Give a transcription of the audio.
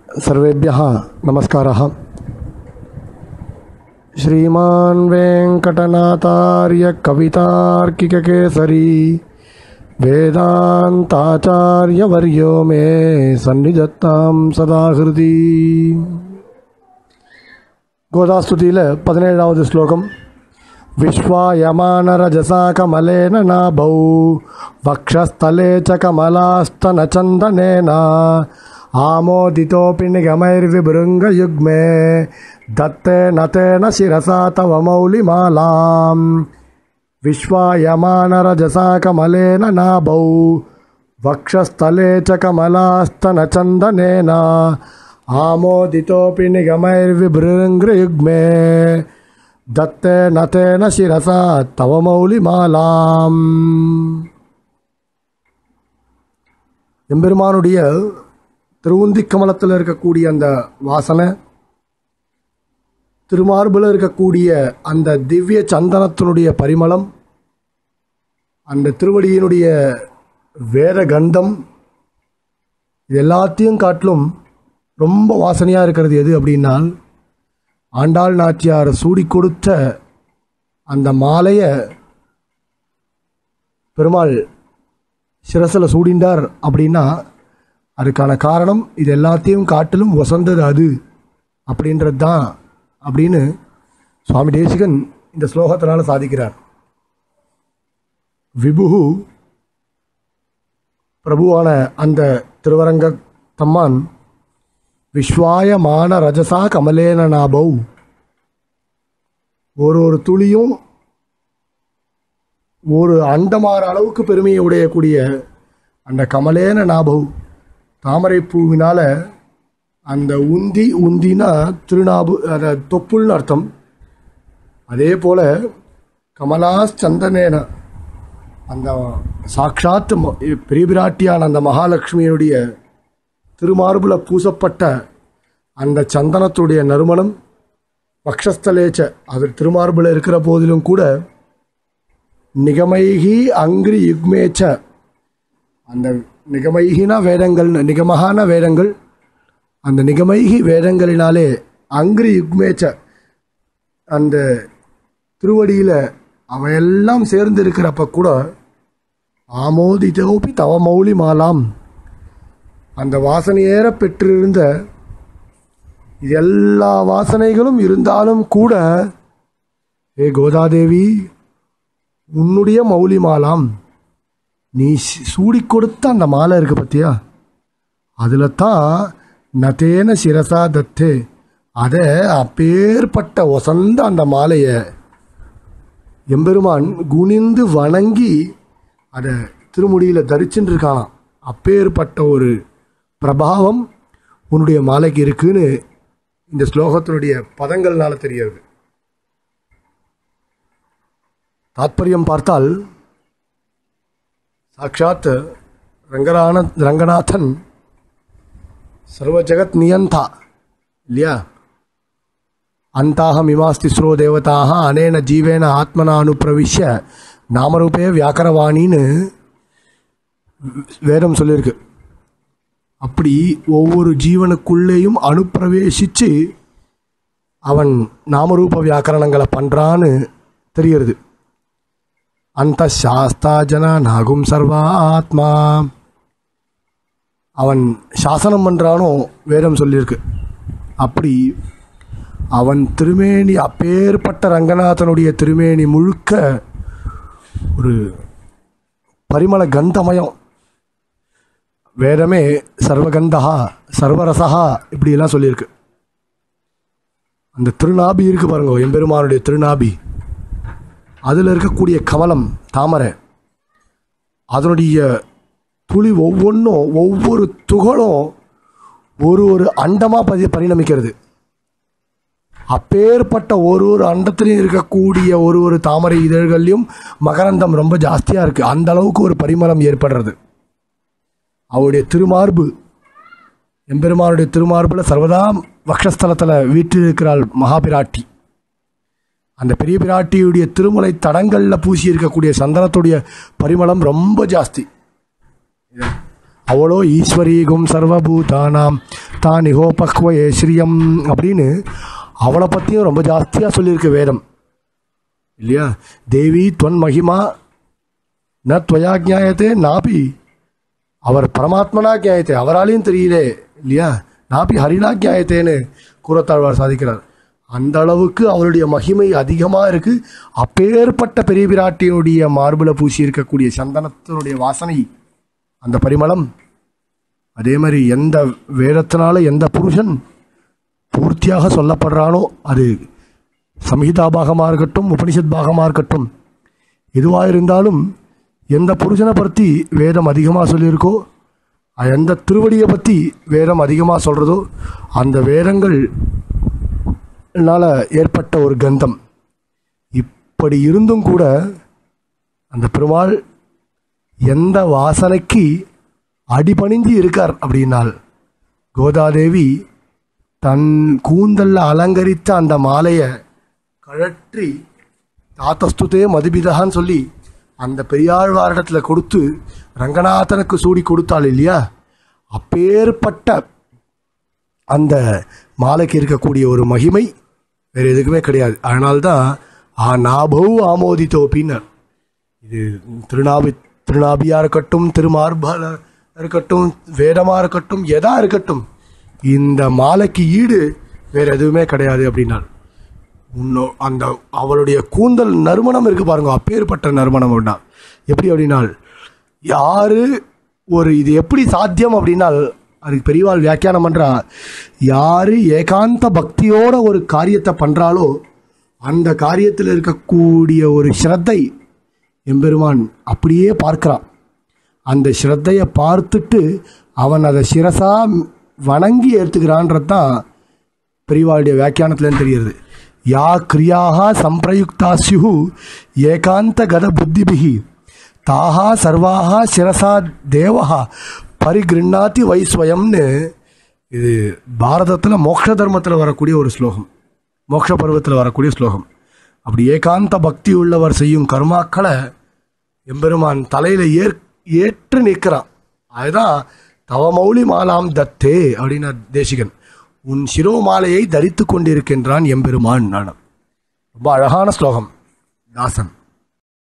सर्वेभ्यः नमस्कारः श्रीमान् वेङ्कटनाथार्य कवितार्किककेसरी वेदान्ताचार्यवर्यो मे सन्निधत्तां सदा हृदि கோதாஸ்துதியில் பதினேழாவது ஸ்லோகம் विश्वायमानरजसा कमलेन नाभौ वक्षस्थले च कमलास्तनचन्दनेन आमोदितोऽपि निगमैर्विभृङ्गयुग्मे दत्तेन तेन शिरसा तव मौलिमालाम् विश्वायमानरजसा कमलेन नाभौ वक्षस्थले च कमलास्तनचन्दनेन आमोदितोऽपि निगमैर्विभृङ्गयुग्मे தத்தேன தேன சிரசா தவ மௌலிமாலாம் எம்பெருமானுடைய திருவுந்தி கமலத்தில் இருக்கக்கூடிய அந்த வாசனை திருமார்பில் இருக்கக்கூடிய அந்த திவ்ய சந்தனத்தினுடைய பரிமளம் அந்த திருவடியினுடைய வேத கந்தம் இது எல்லாத்தையும் காட்டிலும் ரொம்ப வாசனையாக இருக்கிறது எது அப்படின்னால் ஆண்டாள் நாச்சியார் சூடி கொடுத்த அந்த மாலையை பெருமாள் சிரசில் சூடிண்டார் அப்படின்னா அதுக்கான காரணம் இது எல்லாத்தையும் காட்டிலும் வசந்தது அது அப்படின்றது தான் அப்படின்னு சுவாமி தேசிகன் இந்த ஸ்லோகத்தினால சாதிக்கிறார் விபுகு பிரபுவான அந்த திருவரங்க தம்மான் விஸ்வாயமான ரஜசா கமலேன நாபௌ ஒரு ஒரு துளியும் ஒரு அண்டமாற அளவுக்கு பெருமையை உடையக்கூடிய அந்த கமலேன நாபௌ தாமரை பூவினால அந்த உந்தி உந்தினா திருநாபு அந்த தொப்புள்னு அர்த்தம் அதே போல கமலாஸ் சந்தனேன அந்த சாட்சாத் ம- பெரிய பிராட்டியான அந்த மகாலட்சுமியுடைய திருமார்புல பூசப்பட்ட அந்த சந்தனத்துடைய நறுமணம் பக்ஷஸ்தலேச்ச அது திருமார்புல இருக்கிற போதிலும் கூட நிகமைகி அங்கிரி யுக்மேச்ச அந்த நிகமைகினா வேதங்கள் நிகமகான வேதங்கள் அந்த நிகமைகி வேதங்களினாலே அங்கிரி யுக்மேச்ச அந்த திருவடியில் அவையெல்லாம் சேர்ந்து இருக்கிறப்ப கூட ஆமோதிதோபி தவ மௌலி மாலாம் அந்த வாசனையேற பெற்றிருந்த எல்லா வாசனைகளும் இருந்தாலும் கூட ஏ கோதாதேவி உன்னுடைய மௌலி மாலாம் நீ சி- சூடிக் கொடுத்த அந்த மாலை இருக்கு பத்தியா அதில் தான் நதேன சிரசா தத்தே அதை அப்பேற்பட்ட ஒசந்த அந்த மாலையை எம்பெருமான் குனிந்து வணங்கி அதை திருமுடியில் தரிச்சுட்டு இருக்கானாம் அப்பேற்பட்ட ஒரு பிரபாவம் உன்னுடைய மாலைக்கு இருக்குன்னு இந்த ஸ்லோகத்தினுடைய பதங்கள்னால தெரிகிறது தாத்பரியம் பார்த்தால் சாட்சாத் ரங்கரான ரங்கநாதன் சர்வ ஜெகத் நியந்தா இல்லையா அந்தாக மிமாஸ்திஸ்ரோ தேவதாக அனேன ஜீவேன ஆத்மனா அனுப்பிரவிஷ்ய நாமரூபே வியாக்கரவாணின்னு வேதம் சொல்லியிருக்கு அப்படி ஒவ்வொரு ஜீவனுக்குள்ளேயும் அனுப்பிரவேசித்து அவன் நாமரூப வியாக்கரணங்களை பண்ணுறான்னு தெரிகிறது அந்த சாஸ்தா ஜன நாகும் சர்வா ஆத்மா அவன் சாசனம் பண்ணுறானோ வேதம் சொல்லியிருக்கு அப்படி அவன் திருமேனி அப்பேற்பட்ட ரங்கநாதனுடைய திருமேனி முழுக்க ஒரு பரிமள கந்தமயம் வேதமே சர்வகந்தகா சர்வரசகா இப்படியெல்லாம் சொல்லியிருக்கு அந்த திருநாபி இருக்கு பாருங்க எம்பெருமானுடைய திருநாபி அதில் இருக்கக்கூடிய கமலம் தாமரை அதனுடைய துளி ஒவ்வொன்றும் ஒவ்வொரு துகளும் ஒரு ஒரு அண்டமாக பதி பரிணமிக்கிறது அப்பேற்பட்ட ஒரு ஒரு அண்டத்திலையும் இருக்கக்கூடிய ஒரு ஒரு தாமரை இதழ்கள்லையும் மகரந்தம் ரொம்ப ஜாஸ்தியாக இருக்குது அந்த அளவுக்கு ஒரு பரிமளம் ஏற்படுறது அவருடைய திருமார்பு எம்பெருமானுடைய திருமார்பில் சர்வதா வக்ஷஸ்தலத்தில் வீட்டில் இருக்கிறாள் மகாபிராட்டி அந்த பெரிய பிராட்டியுடைய திருமுலை தடங்களில் பூசி இருக்கக்கூடிய சந்தனத்துடைய பரிமளம் ரொம்ப ஜாஸ்தி அவளோ ஈஸ்வரீகும் சர்வபூதானாம் தான் இகோபக்வயே ஸ்ரீயம் அப்படின்னு அவளை பற்றியும் ரொம்ப ஜாஸ்தியாக சொல்லியிருக்கு வேதம் இல்லையா தேவி துவன் மகிமா ந துவயா ஜாயத்தே நாபி அவர் பரமாத்மனா ஜாயத்தே அவராலையும் தெரியலே இல்லையா நாபி ஹரினா ஜாயத்தேன்னு கூறத்தாழ்வார் சாதிக்கிறார் அந்த அளவுக்கு அவருடைய மகிமை அதிகமாக இருக்கு அப்பேற்பட்ட பெரிய பிராட்டியினுடைய மார்பில் பூசி இருக்கக்கூடிய சந்தனத்தினுடைய வாசனை அந்த பரிமளம் அதே மாதிரி எந்த வேதத்தினால எந்த புருஷன் பூர்த்தியாக சொல்லப்படுறானோ அது சம்ஹிதா பாகமாக இருக்கட்டும் உபனிஷத் பாகமாக இருக்கட்டும் எதுவாக இருந்தாலும் எந்த புருஷனை பற்றி வேதம் அதிகமாக சொல்லியிருக்கோ எந்த திருவடியை பற்றி வேதம் அதிகமாக சொல்கிறதோ அந்த வேதங்கள் ஏற்பட்ட ஒரு கந்தம் இப்படி இருந்தும் கூட அந்த பெருமாள் எந்த வாசனைக்கு அடிபணிஞ்சு இருக்கார் அப்படின்னால் கோதாதேவி தன் கூந்தல்ல அலங்கரித்த அந்த மாலையை கழற்றி தாத்தஸ்துதே மதுபிதகான்னு சொல்லி அந்த பெரியாழ்வாரிடத்தில் கொடுத்து ரங்கநாதனுக்கு சூடி கொடுத்தாள் இல்லையா அப்பேற்பட்ட அந்த மாலைக்கு இருக்கக்கூடிய ஒரு மகிமை வேறு எதுக்குமே கிடையாது அதனால்தான் ஆ நாபௌ ஆமோதித்தோப்பின்னர் இது திருநாபி திருநாபியாக இருக்கட்டும் திருமார்பால இருக்கட்டும் வேதமாக இருக்கட்டும் எதா இருக்கட்டும் இந்த மாலைக்கு ஈடு வேறு எதுவுமே கிடையாது அப்படின்னார் உன்னோ அந்த அவளுடைய கூந்தல் நறுமணம் இருக்கு பாருங்க அப்பேற்பட்ட நறுமணம் அப்படின்னா எப்படி அப்படின்னால் யாரு ஒரு இது எப்படி சாத்தியம் அப்படின்னால் அதுக்கு பெரியவாள் வியாக்கியானம் பண்ணுறா யார் ஏகாந்த பக்தியோட ஒரு காரியத்தை பண்ணுறாலோ அந்த காரியத்தில் இருக்கக்கூடிய ஒரு ஸ்ரத்தை எம்பெருமான் அப்படியே பார்க்குறான் அந்த ஸ்ரத்தையை பார்த்துட்டு அவன் அதை சிரசா வணங்கி ஏற்றுக்கிறான்றது தான் பெரியவாளுடைய வியாக்கியானத்துலேருந்து தெரிகிறது யா கிரியாக சம்பிரயுக்தா சியு ஏகாந்த கத புத்திபிகி தாஹா சர்வாக சிரசா தேவஹா பரிகிருண்ணாத்தி வைஸ்வயம்னு இது பாரதத்தில் மோட்ச தர்மத்தில் வரக்கூடிய ஒரு ஸ்லோகம் மோட்ச பருவத்தில் வரக்கூடிய ஸ்லோகம் அப்படி ஏகாந்த பக்தி உள்ளவர் செய்யும் கர்மாக்களை எம்பெருமான் தலையில் ஏற் ஏற்று நிற்கிறான் அதுதான் தவமௌலி மாலாம் தத்தே அப்படின்னு தேசிகன் உன் சிரோமாலையை தரித்து கொண்டிருக்கின்றான் எம்பெருமான் நானும் ரொம்ப அழகான ஸ்லோகம் தாசன்